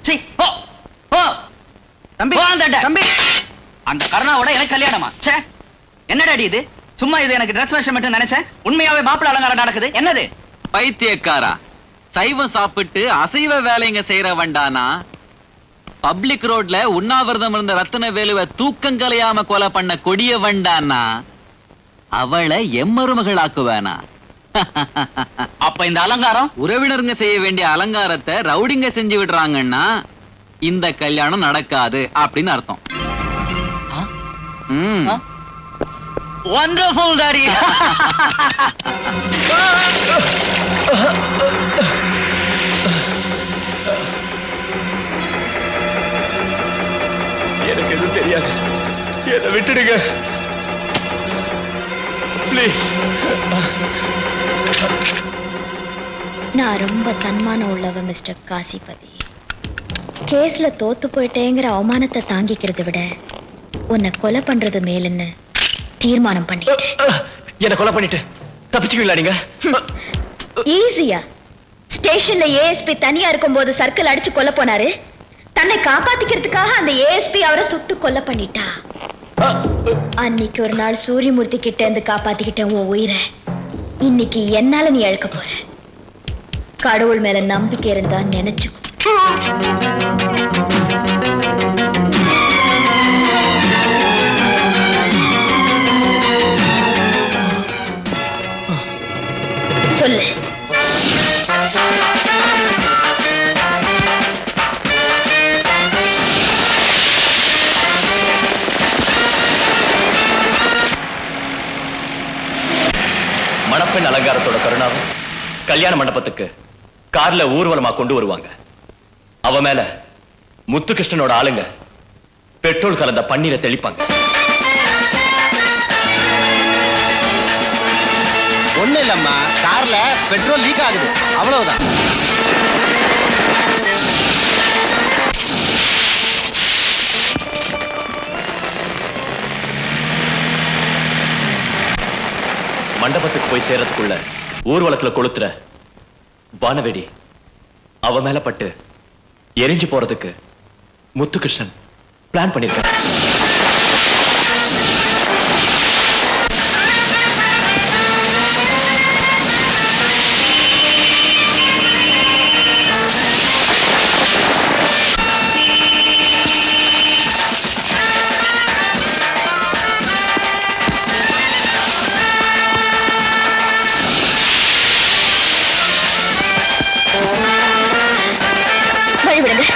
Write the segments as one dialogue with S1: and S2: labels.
S1: சீ போ போ தம்பி அந்த தம்பி அந்த கருணாவோட எனக்கு கல்யாணமா ச்சே என்னடாடி இது சும்மா இது எனக்கு ட்ரெஸ் மெஷர்மெண்ட் நினைச்சேன் உண்மையாவே மாப்பிள அலங்காரம் நடக்குது என்னது
S2: பைத்தியக்காரா சைவம் சாப்பிட்டு அசைவ வேலைங்க செய்யற வண்டானா பப்ளிக் ரோட்ல உண்ணாவிரதம் இருந்த ரத்தன வேலுவை தூக்கம் கலையாம கொலை பண்ண கொடிய வண்டானா அவளை எம்மருமகளாக்குவேனா
S1: அப்ப இந்த அலங்காரம்
S2: உறவினருங்க செய்ய வேண்டிய அலங்காரத்தை ரவுடிங்க செஞ்சு விடுறாங்கன்னா இந்த கல்யாணம் நடக்காது அப்படின்னு அர்த்தம் ம்.
S1: வண்டர்ஃபுல் டாடி
S3: எனக்கு எதுவும் தெரியாது என்னை விட்டுடுங்க ப்ளீஸ்
S4: நான் ரொம்ப தன்மானம் உள்ளவ மிஸ்டர் காசிபதி கேஸ்ல தோத்து போயிட்டேங்கிற அவமானத்தை தாங்கிக்கிறத விட உன்னை கொலை பண்றது மேலுன்னு தீர்மானம் பண்ணி
S3: என்னை கொலை பண்ணிட்டு தப்பிச்சுக்குவீங்களா நீங்க
S4: ஈஸியா ஸ்டேஷன்ல ஏஎஸ்பி தனியா இருக்கும்போது சர்க்கிள் அடிச்சு கொல்ல போனாரு தன்னை காப்பாத்திக்கிறதுக்காக அந்த ஏஎஸ்பி அவரை சுட்டு கொலை பண்ணிட்டா அன்னைக்கு ஒரு நாள் சூரியமூர்த்தி கிட்ட இருந்து காப்பாத்திக்கிட்டேன் உன் உயிரை இன்னைக்கு என்னால நீ இழக்க போற கடவுள் மேல நம்பிக்கை இருந்தா நினைச்சுக்கோ சொல்லு
S3: மணப்பெண் அலங்காரத்தோட கருணாவை கல்யாண மண்டபத்துக்கு கார்ல ஊர்வலமா கொண்டு வருவாங்க அவ மேல முத்துகிருஷ்ணனோட ஆளுங்க பெட்ரோல் கலந்த பன்னீரை தெளிப்பாங்க
S5: ஒண்ணு இல்லம்மா கார்ல பெட்ரோல் லீக் ஆகுது அவ்வளவுதான்
S3: மண்டபத்துக்கு போய் சேர்றதுக்குள்ள ஊர்வலத்துல கொளுத்துற வானவெடி அவ மேல பட்டு எரிஞ்சு போறதுக்கு முத்துகிருஷ்ணன் பிளான் பண்ணிருக்காரு
S4: வழி விடுங்க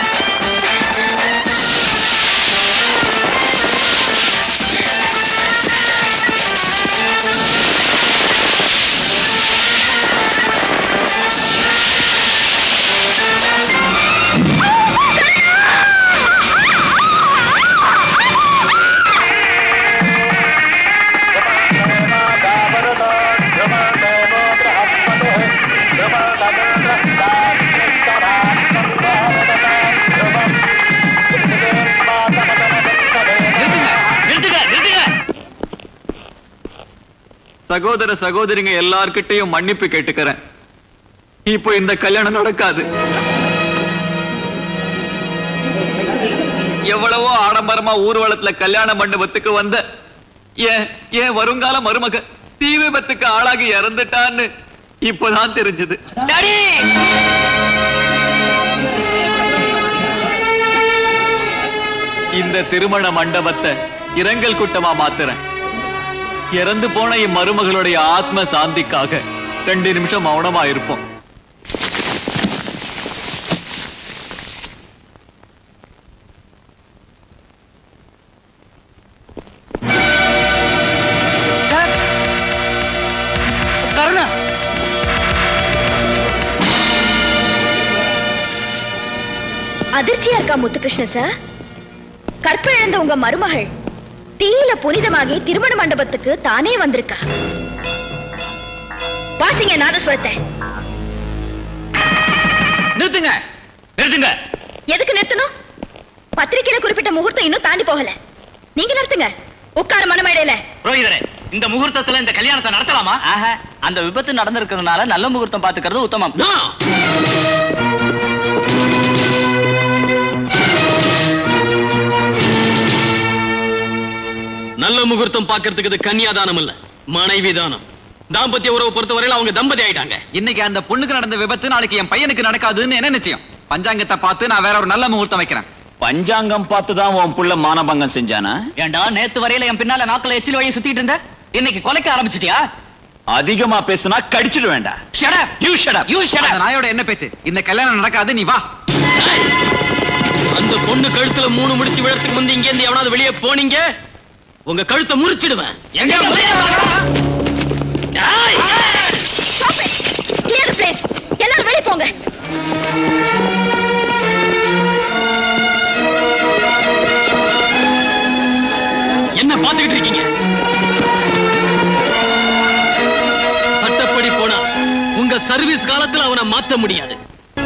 S1: நிறுத்துங்க நிறுத்துங்க
S2: சகோதர சகோதரிங்க எல்லார்கிட்டயும் மன்னிப்பு கேட்டுக்கிறேன் இப்போ இந்த கல்யாணம் நடக்காது எவ்வளவோ ஆடம்பரமா ஊர்வலத்துல கல்யாண மண்டபத்துக்கு வந்த ஏன் ஏன் வருங்கால மருமக தீ விபத்துக்கு ஆளாகி இறந்துட்டான்னு இப்போதான் தெரிஞ்சது
S1: டாடி
S2: இந்த திருமண மண்டபத்தை இரங்கல் கூட்டமா மாத்துறேன் இறந்து போன இம்மருமகளுடைய ஆத்ம சாந்திக்காக ரெண்டு நிமிஷம் மௌனமா இருப்போம்
S1: கருணா
S4: அதிர்ச்சியா இருக்கா முத்துகிருஷ்ண சார் கற்பிழந்த உங்க மருமகள் தீயில புனிதமாகி திருமண மண்டபத்துக்கு தானே வந்திருக்கா வாசிங்க நாதஸ்வரத்தை
S1: நிறுத்துங்க நிறுத்துங்க
S4: எதுக்கு நிறுத்தணும் பத்திரிக்கையில குறிப்பிட்ட முகூர்த்தம் இன்னும் தாண்டி போகல நீங்க நிறுத்துங்க உட்கார மனமேடையில
S1: புரோகிதரே இந்த முகூர்த்தத்துல இந்த கல்யாணத்தை நடத்தலாமா
S5: ஆஹா அந்த விபத்து நடந்திருக்கிறதுனால நல்ல முகூர்த்தம் பாத்துக்கிறது உத்தமம்
S6: முகூர்த்தம் பாக்குறதுக்கு இது கன்னியாதானம் இல்ல மனைவி தானம் தாம்பத்திய உறவு பொறுத்தவரையில அவங்க தம்பதி ஆயிட்டாங்க
S2: இன்னைக்கு அந்த பொண்ணுக்கு நடந்த விபத்து நாளைக்கு என் பையனுக்கு நடக்காதுன்னு என்ன நிச்சயம் பஞ்சாங்கத்தை பார்த்து நான் வேற ஒரு நல்ல முகூர்த்தம் வைக்கிறேன்
S7: பஞ்சாங்கம் பார்த்து தான் உன் புள்ள மானபங்கம் செஞ்சானா
S1: ஏண்டா நேத்து வரையில என் பின்னால நாக்குல எச்சில் வழியை சுத்திட்டு இருந்த இன்னைக்கு கொலைக்க ஆரம்பிச்சிட்டியா
S7: அதிகமா பேசுனா கடிச்சிட வேண்டாம்
S1: shut up
S7: you shut up
S1: you shut
S2: அந்த நாயோட என்ன பேச்சு இந்த கல்யாணம் நடக்காது நீ வா
S6: அந்த பொண்ணு கழுத்துல மூணு முடிச்சு விழறதுக்கு முந்தி இங்க இருந்து எவனாவது வெளியே போனீங்க உங்க கழுத்தை முறிச்சிடுவேன் எங்க ஏய்!
S4: கிளியர் பிளேஸ் எல்லாரும் வெளிய போங்க
S6: என்ன பாத்துக்கிட்டு இருக்கீங்க சட்டப்படி போனா உங்க சர்வீஸ் காலத்துல அவனை மாத்த முடியாது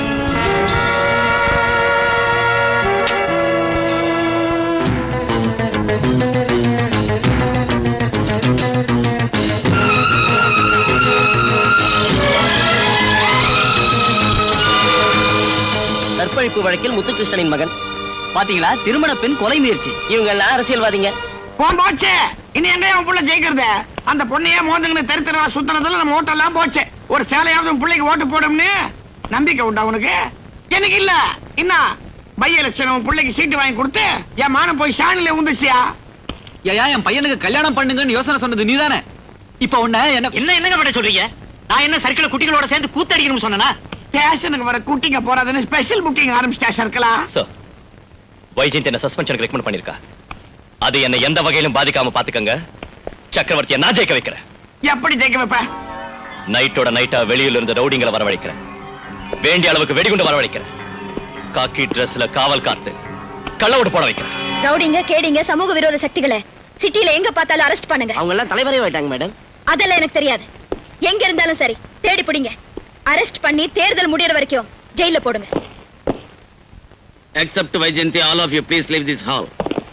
S8: கற்பழிப்பு வழக்கில் முத்துகிருஷ்ணனின் மகன்
S1: பாத்தீங்களா திருமண பெண் கொலை முயற்சி
S8: இவங்க எல்லாம் அரசியல்வாதிங்க
S9: போன் போச்சு இனி எங்க அவன் புள்ள ஜெயிக்கிறது அந்த பொண்ணையே மோந்துங்கன்னு தெரு தெருவா சுத்துறதுல நம்ம ஓட்டெல்லாம் போச்சு ஒரு சேலையாவது உன் பிள்ளைக்கு ஓட்டு போடும்னு நம்பிக்கை உண்டா உனக்கு எனக்கு இல்ல என்ன பை எலெக்ஷன் உன் பிள்ளைக்கு சீட்டு வாங்கி கொடுத்து என் மானம் போய் ஷானில உந்துச்சியா
S2: ஏயா என் பையனுக்கு கல்யாணம் பண்ணுங்கன்னு யோசனை சொன்னது நீதானே இப்ப உன்ன என்ன
S1: என்ன என்னங்க பண்ண சொல்றீங்க நான் என்ன சர்க்கிள் குட்டிகளோட சேர்ந்து கூத்தடிக்கணும்னு சொன்னேனா
S9: ஸ்டேஷனுக்கு வர கூட்டிங்க போறாதுன்னு ஸ்பெஷல் புக்கிங் ஆரம்பிச்சிட்டா சர்க்கலாம்
S3: சார் வைஜெயந்த் என்ன சஸ்பென்ஷனுக்கு ரெக்கமெண்ட் பண்ணிருக்கா அது என்ன எந்த வகையிலும் பாதிக்காம பாத்துக்கங்க சக்கரவர்த்தியை நான் ஜெயிக்க வைக்கிறேன்
S9: எப்படி ஜெயிக்க வைப்ப
S3: நைட்டோட நைட்டா வெளியில இருந்து ரவுடிங்களை வரவழைக்கிறேன் வேண்டிய அளவுக்கு வெடிகுண்டு வரவழைக்கிறேன் காக்கி ட்ரெஸ்ல காவல் காத்து கள்ளவோட்டு போட வைக்கிறேன்
S4: ரவுடிங்க கேடிங்க சமூக விரோத சக்திகளை சிட்டில எங்க பார்த்தாலும் அரெஸ்ட் பண்ணுங்க
S8: அவங்க எல்லாம் தலைவரே ஆயிட்டாங்க மேடம்
S4: அதெல்லாம் எனக்கு தெரியாது எங்க இருந்தாலும் சரி தேடி பிடிங்க அரெஸ்ட் பண்ணி தேர்தல் முடியற வரைக்கும் ஜெயில போடுங்க
S6: Except Vaijayanti, all of you please leave this hall.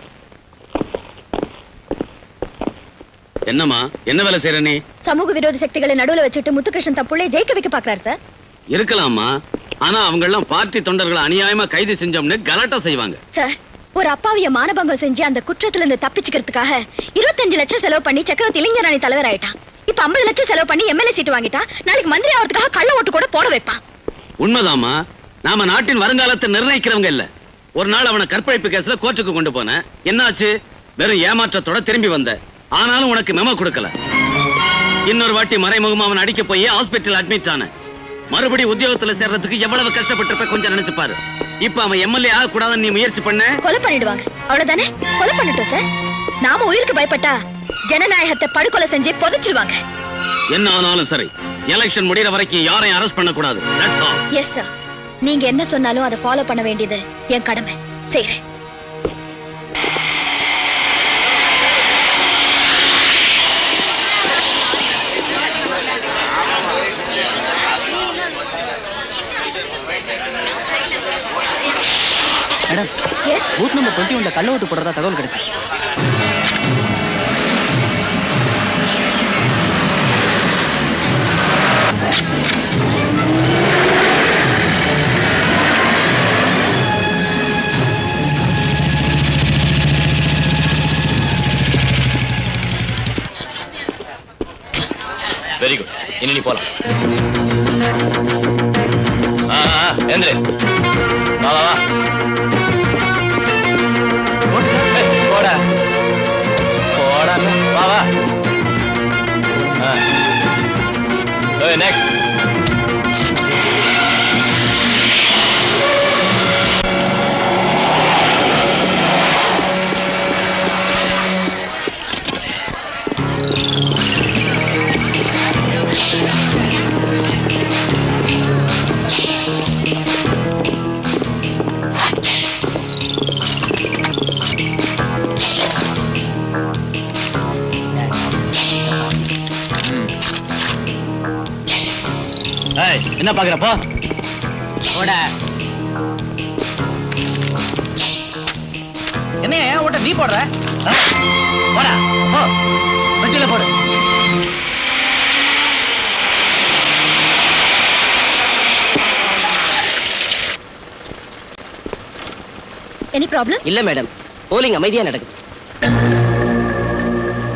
S6: என்னம்மா என்ன வேலை செய்யற நீ
S4: சமூக விரோத சக்திகளை நடுவுல வச்சுட்டு முத்துகிருஷ்ணன் தப்புள்ளே ஜெயிக்க வைக்க பாக்குறாரு சார்
S6: இருக்கலாமா ஆனா அவங்க எல்லாம் பார்ட்டி தொண்டர்களை அநியாயமா கைது செஞ்சோம்னு கலாட்டா செய்வாங்க
S4: சார் ஒரு அப்பாவிய மானபங்கம் செஞ்சு அந்த குற்றத்துல இருந்து தப்பிச்சுக்கிறதுக்காக இருபத்தஞ்சு லட்சம் செலவு பண்ணி சக்கரவர்த்தி இளைஞரணி தலைவர் ஆயிட்டான் இப்ப ஐம்பது லட்சம் செலவு பண்ணி எம்எல்ஏ சீட்டு வாங்கிட்டா நாளைக்கு மந்திரி ஆகிறதுக்காக கள்ள ஓட்டு கூட போட வைப்பான்
S6: உண்மைதாம்மா நாம நாட்டின் வருங்காலத்தை நிர்ணயிக்கிறவங்க இல்ல ஒரு நாள் அவனை கற்பழிப்பு கேஸ்ல கோர்ட்டுக்கு கொண்டு போனேன் என்னாச்சு வெறும் ஏமாற்றத்தோட திரும்பி வந்த ஆனாலும் உனக்கு மெமோ கொடுக்கல இன்னொரு வாட்டி மறைமுகமா அவன் அடிக்க போய் ஹாஸ்பிட்டல் அட்மிட் ஆன மறுபடி உத்தியோகத்துல சேர்றதுக்கு எவ்வளவு கஷ்டப்பட்டிருப்ப கொஞ்சம் நினைச்சு பாரு இப்ப அவன் எம்எல்ஏ ஆக கூடாதுன்னு நீ முயற்சி பண்ண
S4: கொலை பண்ணிடுவாங்க அவ்வளவுதானே கொலை பண்ணட்டும் சார் நாம உயிருக்கு பயப்பட்டா ஜனநாயகத்தை படுகொலை செஞ்சு புதைச்சிருவாங்க
S6: என்ன ஆனாலும் சரி எலெக்ஷன் முடியற வரைக்கும் யாரையும் அரெஸ்ட் பண்ண கூடாது That's all.
S4: எஸ் சார் நீங்க என்ன சொன்னாலும் அதை ஃபாலோ பண்ண வேண்டியது என் கடமை செய்யறேன்
S8: madam
S4: yes
S8: booth number twenty ஒன்ல கள்ள ஓட்டு போடுறதா தகவல் கிடைச்சு
S3: வெரி குட் இனி நீ போலாம் ஆ, ஆ, எந்திரு வா வா வா ஏய், போடா போடா வா வா நெக்ஸ்ட்
S8: ஏய் என்ன பாக்குறப்போ
S1: என்ன ஏன் ஓட்ட நீ போடுற
S8: போடா போ வண்டியில போடு
S4: எனி ப்ராப்ளம்
S8: இல்ல மேடம் போலிங் அமைதியா நடக்குது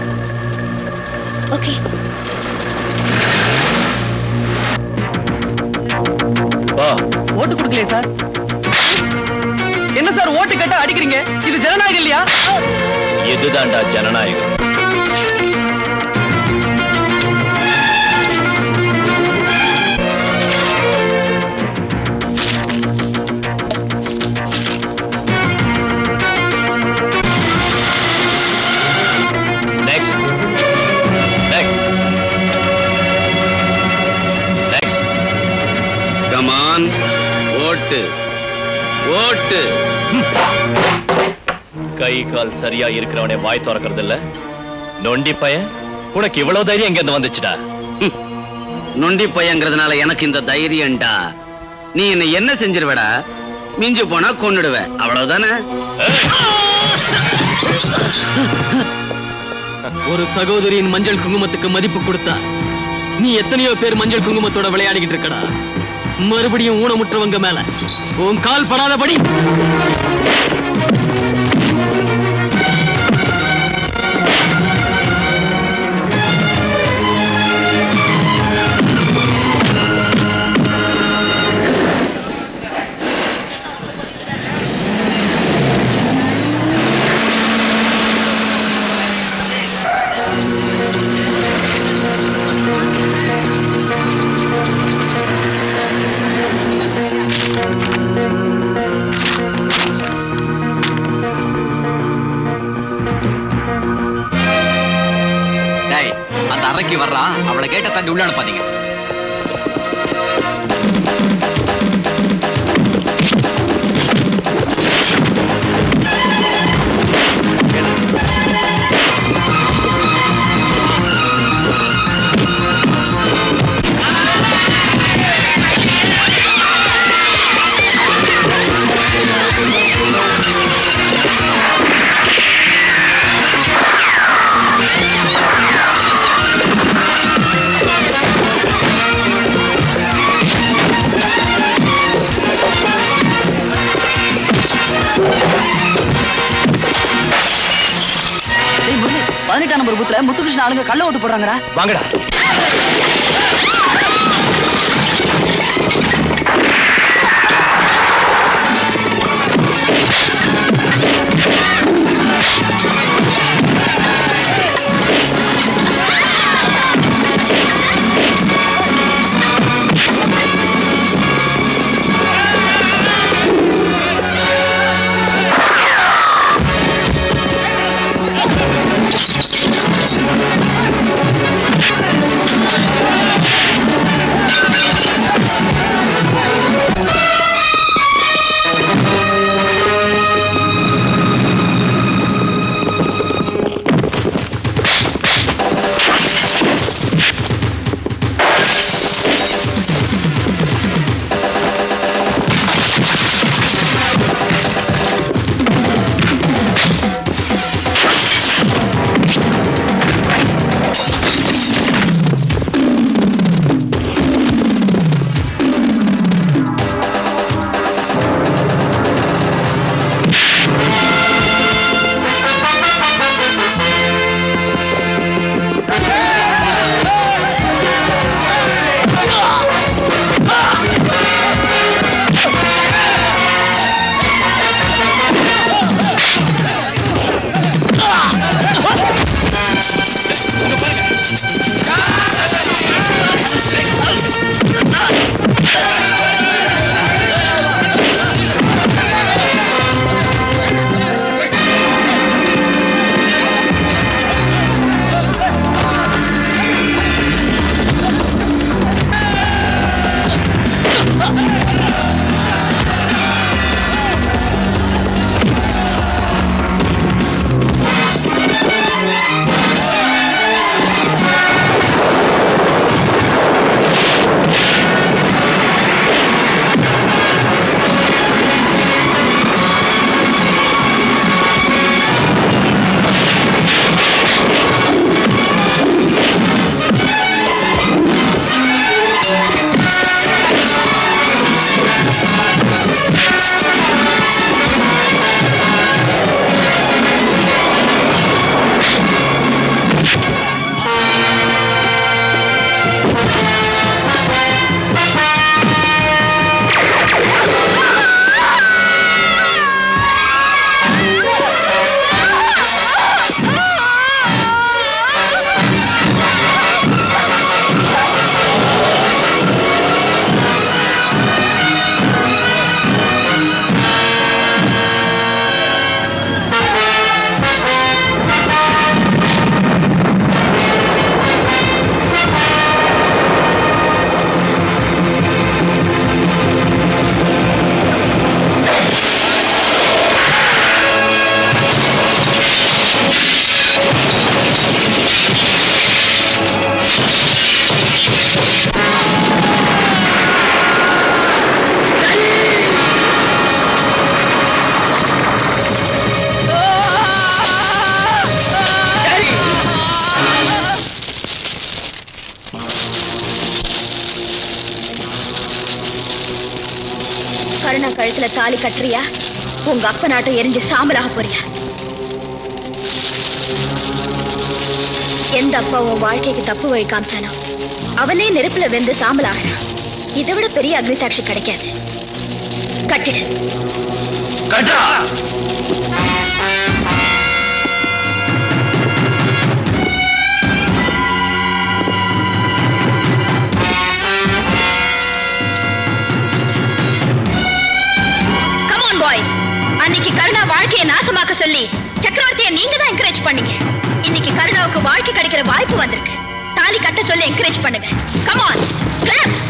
S1: அடிக்கிறீங்களே சார் என்ன சார் ஓட்டு கேட்டா அடிக்கிறீங்க இது ஜனநாயகம் இல்லையா
S3: இதுதான்டா ஜனநாயகம் Next. Next. Next.
S6: கமான் ஓட்டு ஓட்டு
S3: கை கால் சரியா இருக்கிறவனே வாய் திறக்கிறது இல்ல நொண்டி பையன் உனக்கு இவ்வளவு தைரியம் எங்க இருந்து வந்துச்சுடா
S6: நொண்டி பையங்கிறதுனால எனக்கு இந்த தைரியம்டா நீ என்ன என்ன செஞ்சிருவடா மிஞ்சு போனா கொன்னுடுவ அவ்வளவுதானே ஒரு சகோதரியின் மஞ்சள் குங்குமத்துக்கு மதிப்பு கொடுத்தா நீ எத்தனையோ பேர் மஞ்சள் குங்குமத்தோட விளையாடிக்கிட்டு இருக்கடா மறுபடியும் ஊனமுற்றவங்க மேல உன் கால் படாதபடி
S2: டேய் அந்த அறைக்கு வர்றா அவளை கேட்ட தந்தி உள்ள அனுப்பாதீங்க
S1: பதினெட்டாம் நம்பர் பூத்துல முத்துகிருஷ்ண ஆளுங்க கள்ள ஓட்டு போடுறாங்கடா
S3: வாங்கடா
S2: டேய்
S4: தாலி கட்டுறியா உங்க அப்ப நாட்டம் எரிஞ்சு சாம்பலாக போறியா எந்த அப்பா உன் வாழ்க்கைக்கு தப்பு வழி காமிச்சானோ அவனே நெருப்புல வெந்து சாம்பலாகிறான் இதை விட பெரிய அக்னி சாட்சி கிடைக்காது கட்டிடு
S3: கட்டா
S4: கமான் பாய்ஸ் அன்னைக்கு கருணா வாழ்க்கையை நாசமாக்க சொல்லி சக்கரவர்த்தியை நீங்க தான் என்கரேஜ் பண்ணீங்க இன்னைக்கு கருணாவுக்கு வாழ்க்கை கிடைக்கிற வாய்ப்பு வந்திருக்கு தாலி கட்ட சொல்லி என்கரேஜ் பண்ணுங்க கமான் கிளாப்ஸ்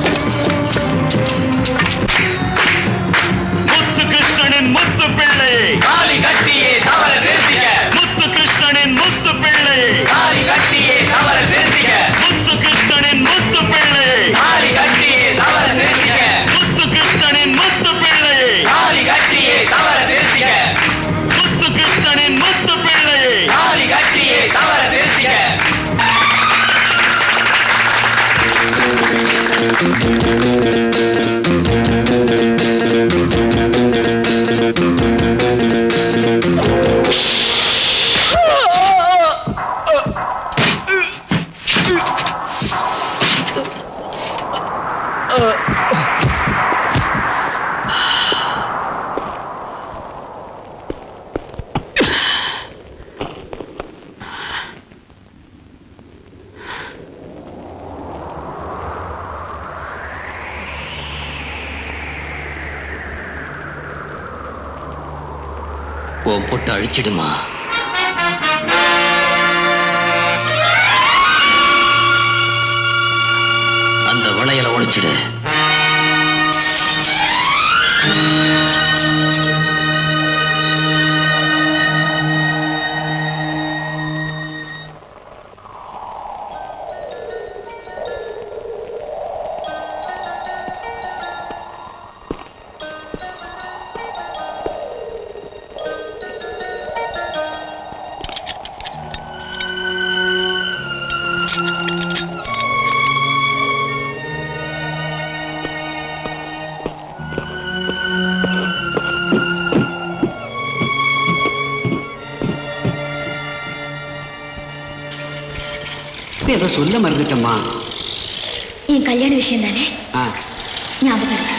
S3: முத்து கிருஷ்ணனின் முத்து பிள்ளை தாலி கட்டியே தவற நிறுத்திக்க முத்து கிருஷ்ணனின் முத்து பிள்ளை தாலி கட்டியே தவற நிறுத்திக்க முத்து கிருஷ்ணனின் முத்து பிள்ளை தாலி கட்டியே தவற நிறுத்திக்க முத்து கிருஷ்ணனின் முத்து பிள்ளை தாலி கட்டியே தவற நிறுத்திக்க முத்து கிருஷ்ணனின் முத்து பிள்ளை தாலி கட்டியே தவற நிறுத்திக்க
S8: உன் பொட்டு அழிச்சிடுமா அந்த வளையல ஒழிச்சிடு
S10: ஏதோ சொல்ல மறந்துட்டம்மா
S4: என் கல்யாண விஷயம் தானே
S10: ஆ
S4: ஞாபகம் இருக்கு